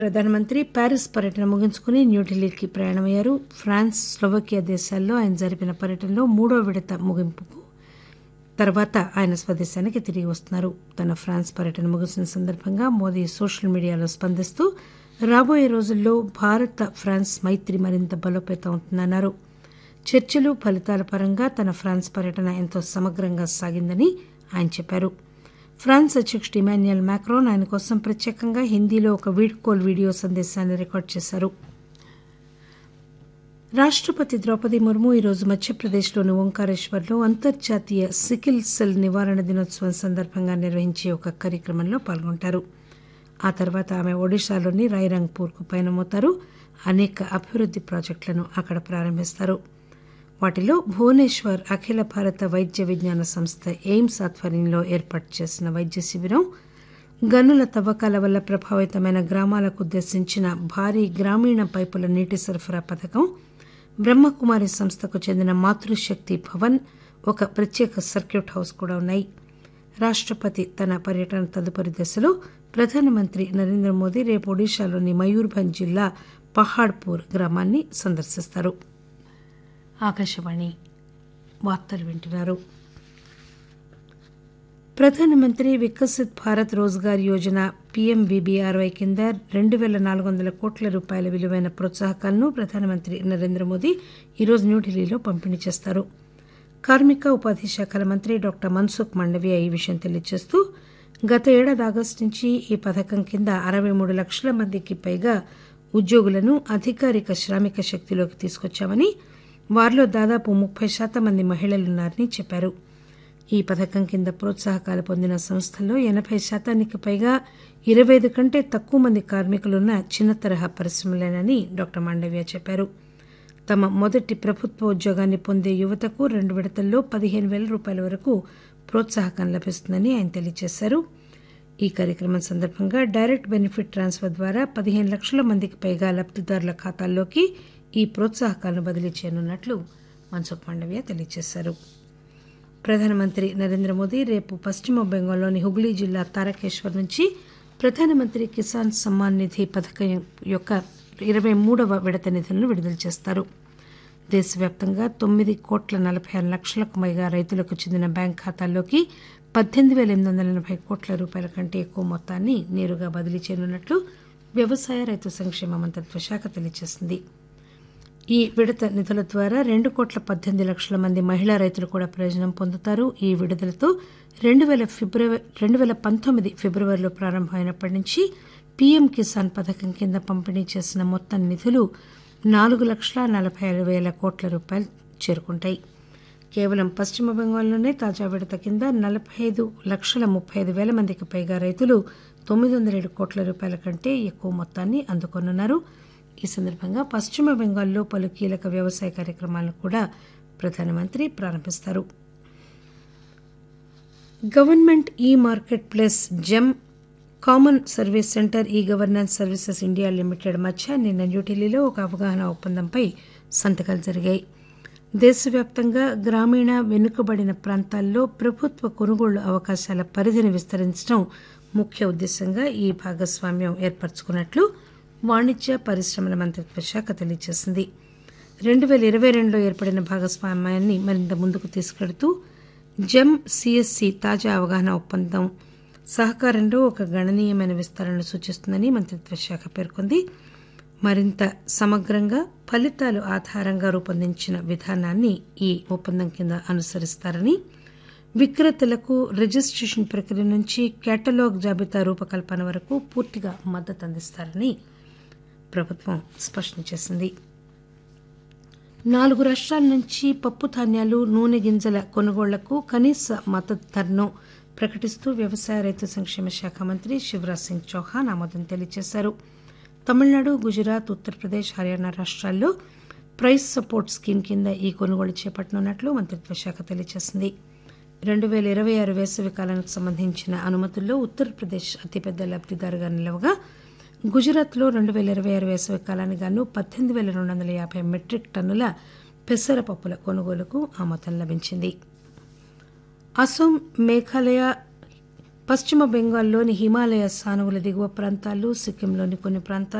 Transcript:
ప్రధానమంత్రి ప్యారిస్ పర్యటన ముగించుకుని న్యూఢిల్లీకి ప్రయాణమయ్యారు ఫ్రాన్స్ స్లోవకియా దేశాల్లో ఆయన జరిపిన పర్యటనలో మూడో విడత ముగింపుకు తర్వాత ఆయన స్వదేశానికి తిరిగి వస్తున్నారు తన ఫ్రాన్స్ పర్యటన ముగిసిన సందర్భంగా మోదీ సోషల్ మీడియాలో స్పందిస్తూ రాబోయే రోజుల్లో భారత ఫ్రాన్స్ మైత్రి మరింత బలోపేతం అవుతుందన్నారు చర్చలు ఫలితాల పరంగా తన ఫ్రాన్స్ పర్యటన ఎంతో సమగ్రంగా సాగిందని ఆయన చెప్పారు ఫ్రాన్స్ అధ్యకుడు ఇమాన్యుయల్ మ్యాక్రోన్ ఆయన కోసం ప్రత్యేకంగా హిందీలో ఒక వీడ్కోల్ వీడియో సందేశాన్ని రికార్డు చేశారు రాష్టపతి ద్రౌపది ముర్ము ఈరోజు మధ్యప్రదేశ్లోని ఓంకారేశ్వర్లో అంతర్జాతీయ సికిల్ సెల్ నివారణ దినోత్సవం సందర్భంగా నిర్వహించే ఒక కార్యక్రమంలో పాల్గొంటారు ఆ తర్వాత ఆమె ఒడిశాలోని రాయ్రంగ్పూర్కు పయనమవుతారు అనేక అభివృద్ది ప్రాజెక్టులను అక్కడ ప్రారంభిస్తారు వాటిలో భువనేశ్వర్ అఖిల భారత వైద్య విజ్ఞాన సంస్థ ఎయిమ్స్ ఆధ్వర్యంలో ఏర్పాటు చేసిన వైద్య శిబిరం గనుల తవ్వకాల వల్ల ప్రభావితమైన గ్రామాలకు ఉద్దేశించిన భారీ గ్రామీణ పైపుల నీటి సరఫరా పథకం బ్రహ్మకుమారి సంస్థకు చెందిన మాతృశక్తి భవన్ ఒక ప్రత్యేక సర్క్యూట్ హౌస్ కూడా ఉన్నాయి రాష్టపతి తన పర్యటన తదుపరి దశలో ప్రధానమంత్రి నరేంద్ర మోదీ రేపు ఒడిశాలోని మయూర్భంజ్ జిల్లా పహాడ్పూర్ గ్రామాన్ని సందర్శిస్తారు ఆకాశవాణి వార్తలు వింటున్నారు ప్రధానమంత్రి వికసిత్ భారత్ రోజ్గార్ యోజన పీఎంబీబీఆర్వై కింద రెండు పేల నాలుగు వందల కోట్ల రూపాయల విలువైన ప్రోత్సాహకాలను ప్రధానమంత్రి నరేంద్ర మోదీ ఈరోజు న్యూఢిల్లీలో పంపిణీ చేస్తారు కార్మిక ఉపాధి శాఖల మంత్రి డాక్టర్ మన్సుఖ్ మండవియా ఈ విషయం తెలియజేస్తూ గత ఏడాది ఆగస్టు నుంచి ఈ పథకం కింద అరవై మూడు లక్షల మందికి పైగా ఉద్యోగులను అధికారిక శ్రామిక శక్తిలోకి తీసుకొచ్చామని వారిలో దాదాపు ముప్పై శాతం మంది మహిళలున్నారని చెప్పారు ఈ పథకం కింద ప్రోత్సాహకాలు పొందిన సంస్థల్లో ఎనబై శాతానికి పైగా ఇరవై ఐదు కంటే తక్కువ మంది కార్మికులున్న చిన్న తరహా పరిశ్రమలేనని డాక్టర్ మాండవ్య చెప్పారు తమ మొదటి ప్రభుత్వ ఉద్యోగాన్ని పొందే యువతకు రెండు విడతల్లో పదిహేను పేల రూపాయల వరకు ప్రోత్సాహకం లభిస్తుందని ఆయన తెలియజేశారు ఈ కార్యక్రమం సందర్భంగా డైరెక్ట్ బెనిఫిట్ ట్రాన్స్ఫర్ ద్వారా పదిహేను లక్షల మందికి పైగా లబ్దిదారుల ఖాతాల్లోకి ఈ ప్రోత్సాహకాలను బదిలీ చేయనున్నట్లు మన్సుఖ్ మాండవ్య తెలియజేశారు ప్రధానమంత్రి నరేంద్ర మోదీ రేపు పశ్చిమ బెంగాల్లోని హుగ్లీ జిల్లా తారకేశ్వర్ నుంచి ప్రధానమంత్రి కిసాన్ సమ్మాన్ నిధి పథకం యొక్క ఇరవై మూడవ విడత నిధులను విడుదల చేస్తారు దేశవ్యాప్తంగా తొమ్మిది కోట్ల నలభై ఆరు లక్షలకు పైగా రైతులకు చెందిన బ్యాంక్ ఖాతాల్లోకి పద్దెనిమిది పేల ఎనిమిది వందల ఎనభై కోట్ల రూపాయల కంటే ఎక్కువ మొత్తాన్ని నేరుగా బదిలీ చేయనున్నట్లు వ్యవసాయ రైతు సంక్షేమ మంత్రిత్వ శాఖ తెలియజేసింది ఈ విడత నిధుల ద్వారా రెండు కోట్ల పద్దెనిమిది లక్షల మంది మహిళా రైతులు కూడా ప్రయోజనం పొందుతారు ఈ విడుదలతో రెండు పేల ఫిబ్రవరి రెండు పేల పంతొమ్మిది ఫిబ్రవరిలో ప్రారంభమైనప్పటి నుంచి పీఎం కిసాన్ పథకం కింద పంపిణీ చేసిన మొత్తం నిధులు నాలుగు లక్షల నలభై ఆరు పేల కోట్ల రూపాయలు చేరుకుంటాయి కేవలం పశ్చిమ బెంగాల్లోనే తాజా విడత కింద నలభై ఐదు లక్షల ముప్పై ఐదు పేల మందికి పైగా రైతులు తొమ్మిది వందల ఏడు కోట్ల రూపాయల కంటే ఎక్కువ మొత్తాన్ని అందుకోనున్నారు ఈ సందర్భంగా పశ్చిమ బెంగాల్లో పలు కీలక వ్యవసాయ కార్యక్రమాలను కూడా ప్రధానమంత్రి ప్రారంభిస్తారు government e marketplace GeM common service centre e governance services India limited మధ్య నిన్న న్యూఢిల్లీలో ఒక అవగాహన ఒప్పందంపై సంతకాలు జరిగాయి దేశవ్యాప్తంగా గ్రామీణ వెనుకబడిన ప్రాంతాల్లో ప్రభుత్వ కొనుగోళ్లు అవకాశాల పరిధిని విస్తరించడం ముఖ్య ఉద్దేశంగా ఈ భాగస్వామ్యం ఏర్పరచుకున్నట్లు వాణిజ్య పరిశ్రమల మంత్రిత్వ శాఖ తెలియజేసింది రెండు పేల ఇరవై రెండులో ఏర్పడిన భాగస్వామ్యాన్ని మరింత ముందుకు తీసుకెడుతూ జెమ్ సిఎస్సి తాజా అవగాహన ఒప్పందం సహకారంలో ఒక గణనీయమైన విస్తరణను సూచిస్తుందని మంత్రిత్వ శాఖ పేర్కొంది మరింత సమగ్రంగా ఫలితాలు ఆధారంగా రూపొందించిన విధానాన్ని ఈ ఒప్పందం కింద అనుసరిస్తారని విక్రేతలకు రిజిస్ట్రేషన్ ప్రక్రియ నుంచి కేటలాగ్ జాబితా రూపకల్పన వరకు పూర్తిగా మద్దతు అందిస్తారని ప్రభుత్వం స్పష్టం చేసింది నాలుగు రాష్ట్రాల నుంచి పప్పు ధాన్యాలు నూనె గింజల కొనుగోళ్లకు కనీస మద్దతు ధరను ప్రకటిస్తూ వ్యవసాయ రైతు సంక్షేమ శాఖ మంత్రి శివరాజ్ సింగ్ చౌహాన్ ఆమోదం తెలియజేశారు తమిళనాడు గుజరాత్ ఉత్తరప్రదేశ్ హర్యానా రాష్ట్రాల్లో ప్రైస్ సపోర్ట్ స్కీమ్ కింద ఈ కొనుగోలు చేపట్టనున్నట్లు మంత్రిత్వ శాఖ తెలియజేసింది రెండు పేల ఇరవై ఆరు వేసవి కాలానికి సంబంధించిన అనుమతుల్లో ఉత్తరప్రదేశ్ అతిపెద్ద లబ్దిదారుగా నిలవగా గుజరాత్లో రెండు పేల ఇరవై ఆరు వేసవి కాలానికి గాను పద్దెనిమిది పేల రెండు వందల యాభై మెట్రిక్ టన్నుల పెసరపప్పుల కొనుగోలుకు ఆమోదం లభించింది అసోం మేఘాలయ పశ్చిమ బెంగాల్లోని హిమాలయ సానువుల దిగువ ప్రాంతాలు సిక్కింలోని కొన్ని ప్రాంతాలు